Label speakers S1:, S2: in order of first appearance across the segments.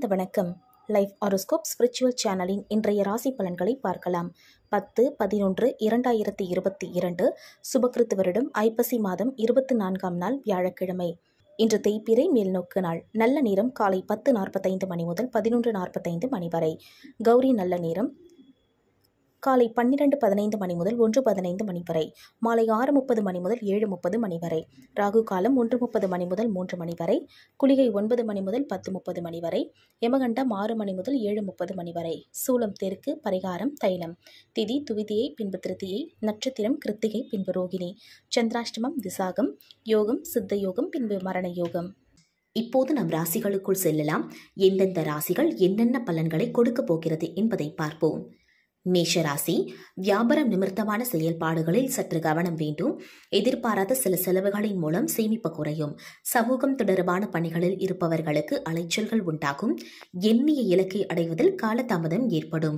S1: அன்பார்ந்த வணக்கம் life horoscope spiritual சேனலின் இன்றைய ராசி பலன்களை பார்க்கலாம் பத்து பதினொன்று இரண்டாயிரத்தி இருபத்தி இரண்டு சுபகிருத்து வருடம் ஐப்பசி மாதம் இருபத்தி நான்காம் நாள் வியாழக்கிழமை இன்று தேய்பிறை மேல்நோக்கு நாள் நல்ல நேரம் காலை பத்து நாற்பத்தைந்து மணி முதல் பதினொன்று நாற்பத்தைந்து மணி வரை கௌரி நல்ல நேரம் காலை பன்னிரண்டு பதினைந்து மணி முதல் ஒன்று பதினைந்து மணி வரை மாலை ஆறு முப்பது மணி முதல் ஏழு முப்பது மணி வரை ராகு காலம் ஒன்று முப்பது மணி முதல் மூன்று மணி வரை குளிகை ஒன்பது மணி முதல் பத்து முப்பது மணி வரை யமகண்டம் ஆறு மணி முதல் ஏழு முப்பது மணி வரை சூலம் தெற்கு பரிகாரம் தைலம் திதி துவிதியை பின்பு திருத்தியை நட்சத்திரம் கிருத்திகை பின்பு ரோகிணி சந்திராஷ்டமம் திசாகம் யோகம் சித்த யோகம் பின்பு மரண யோகம்
S2: இப்போது நம் ராசிகளுக்குள் செல்லலாம் எந்தெந்த ராசிகள் என்னென்ன பலன்களை கொடுக்க போகிறது என்பதை பார்ப்போம் மேஷராசி வியாபாரம் நிமித்தமான செயல்பாடுகளில் சற்று கவனம் வேண்டும் எதிர்பாராத சில செலவுகளின் மூலம் சேமிப்பு குறையும் சமூகம் தொடர்பான பணிகளில் இருப்பவர்களுக்கு அலைச்சல்கள் உண்டாகும் எண்ணிய இலக்கை அடைவதில் காலதாமதம் ஏற்படும்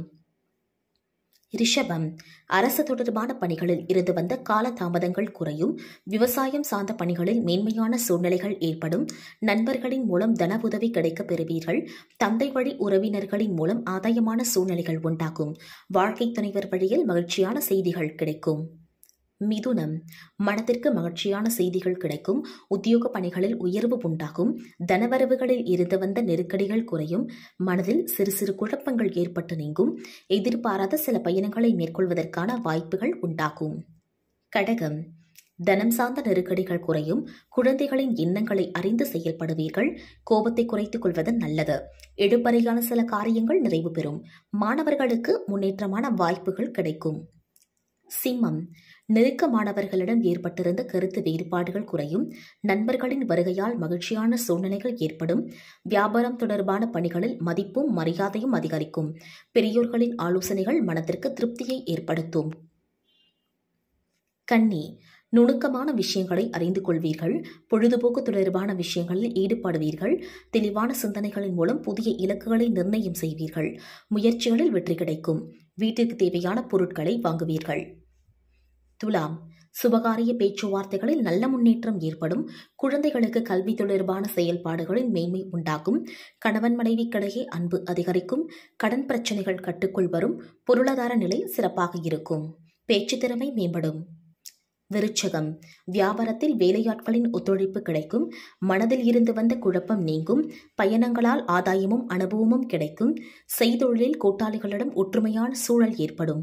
S2: ரிஷபம் அரசு தொடர்பான பணிகளில் இருந்து வந்த கால தாமதங்கள் குறையும் விவசாயம் சார்ந்த பணிகளில் மேன்மையான சூழ்நிலைகள் ஏற்படும் நண்பர்களின் மூலம் தன உதவி கிடைக்கப் பெறுவீர்கள் தந்தை வழி உறவினர்களின் மூலம் ஆதாயமான சூழ்நிலைகள் உண்டாகும் வாழ்க்கை துணைவர் வழியில் மகிழ்ச்சியான செய்திகள் கிடைக்கும் மிதுனம் மனதிற்கு மகிழ்ச்சியான செய்திகள் கிடைக்கும் உத்தியோக பணிகளில் உயர்வு உண்டாகும் தனவரவுகளில் இருந்து வந்த நெருக்கடிகள் குறையும் மனதில் சிறு சிறு குழப்பங்கள் ஏற்பட்டு நீங்கும் எதிர்பாராத சில பயணங்களை மேற்கொள்வதற்கான வாய்ப்புகள் உண்டாகும் கடகம் தனம் சார்ந்த நெருக்கடிகள் குறையும் குழந்தைகளின் எண்ணங்களை அறிந்து செயல்படுவீர்கள் கோபத்தை குறைத்துக் கொள்வது நல்லது எடுப்பறையான சில காரியங்கள் நிறைவு பெறும் மாணவர்களுக்கு முன்னேற்றமான வாய்ப்புகள் கிடைக்கும் சிம்மம் நெருக்கமானவர்களிடம் ஏற்பட்டிருந்த கருத்து வேறுபாடுகள் குறையும் நண்பர்களின் வருகையால் மகிழ்ச்சியான சூழ்நிலைகள் ஏற்படும் வியாபாரம் தொடர்பான பணிகளில் மதிப்பும் மரியாதையும் அதிகரிக்கும் பெரியோர்களின் ஆலோசனைகள் மனத்திற்கு திருப்தியை ஏற்படுத்தும் கன்னி நுணுக்கமான விஷயங்களை அறிந்து கொள்வீர்கள் பொழுதுபோக்கு தொடர்பான விஷயங்களில் ஈடுபடுவீர்கள் தெளிவான சிந்தனைகளின் மூலம் புதிய இலக்குகளை நிர்ணயம் செய்வீர்கள் முயற்சிகளில் வெற்றி கிடைக்கும் வீட்டிற்கு தேவையான பொருட்களை வாங்குவீர்கள் துலாம் சுபகாரிய பேச்சுவார்த்தைகளில் நல்ல முன்னேற்றம் ஏற்படும் குழந்தைகளுக்கு கல்வி தொடர்பான செயல்பாடுகளில் மேன்மை உண்டாகும் கணவன் மனைவிக்கிடையே அன்பு அதிகரிக்கும் கடன் பிரச்சனைகள் கட்டுக்குள் வரும் பொருளாதார நிலை சிறப்பாக இருக்கும் பேச்சு திறமை மேம்படும் விருச்சகம் வியாபாரத்தில் வேலையாட்களின் ஒத்துழைப்பு கிடைக்கும் மனதில் இருந்து வந்த குழப்பம் நீங்கும் பயணங்களால் ஆதாயமும் அனுபவமும் கிடைக்கும் செய்தொழிலில் கூட்டாளிகளிடம் ஒற்றுமையான சூழல் ஏற்படும்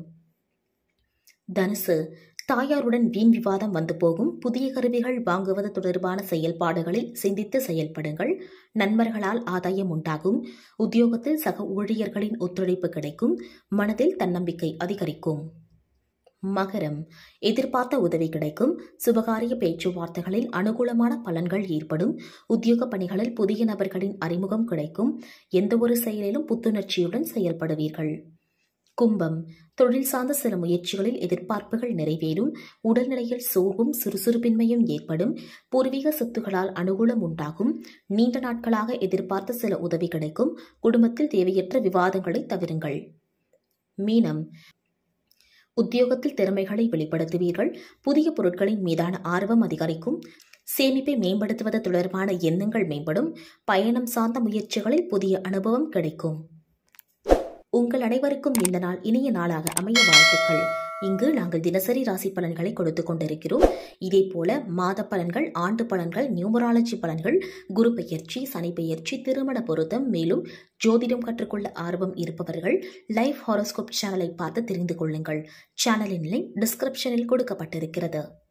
S2: தனுசு தாயாருடன் வீண் விவாதம் வந்து போகும் புதிய கருவிகள் வாங்குவது தொடர்பான செயல்பாடுகளில் சிந்தித்து செயல்படுங்கள் நண்பர்களால் ஆதாயம் உண்டாகும் உத்தியோகத்தில் சக ஊழியர்களின் ஒத்துழைப்பு கிடைக்கும் மனதில் தன்னம்பிக்கை அதிகரிக்கும் மகரம் எதிர்பார்த்த உதவி கிடைக்கும் சுபகாரிய பேச்சுவார்த்தைகளில் அனுகூலமான பலன்கள் ஏற்படும் உத்தியோக பணிகளில் புதிய நபர்களின் அறிமுகம் கிடைக்கும் எந்த ஒரு செயலிலும் புத்துணர்ச்சியுடன் செயல்படுவீர்கள் கும்பம் தொழில் சார்ந்த சில முயற்சிகளில் எதிர்பார்ப்புகள் நிறைவேறும் உடல்நிலையில் சோர்வும் சுறுசுறுப்பின்மையும் ஏற்படும் பூர்வீக சொத்துகளால் அனுகூலம் உண்டாகும் நீண்ட நாட்களாக எதிர்பார்த்த சில உதவி கிடைக்கும் குடும்பத்தில் தேவையற்ற விவாதங்களை தவிருங்கள் மீனம் உத்தியோகத்தில் திறமைகளை வெளிப்படுத்துவீர்கள் புதிய பொருட்களின் மீதான ஆர்வம் அதிகரிக்கும் சேமிப்பை மேம்படுத்துவது தொடர்பான எண்ணங்கள் மேம்படும் பயணம் சார்ந்த முயற்சிகளில் புதிய அனுபவம் கிடைக்கும் உங்கள் அனைவருக்கும் இந்த நாள் இனிய நாளாக அமைய வாழ்த்துக்கள் இங்கு நாங்கள் தினசரி ராசி பலன்களை கொடுத்து கொண்டிருக்கிறோம் இதே போல மாத பலன்கள் ஆண்டு பலன்கள் நியூமராலஜி பலன்கள் குரு பெயர்ச்சி சனி பெயர்ச்சி திருமண பொருத்தம் மேலும் ஜோதிடம் கற்றுக்கொள்ள ஆர்வம் இருப்பவர்கள் லைஃப் ஹாரோஸ்கோப் சேனலை பார்த்து தெரிந்து கொள்ளுங்கள் சேனலின் லிங்க் டிஸ்கிரிப்ஷனில் கொடுக்கப்பட்டிருக்கிறது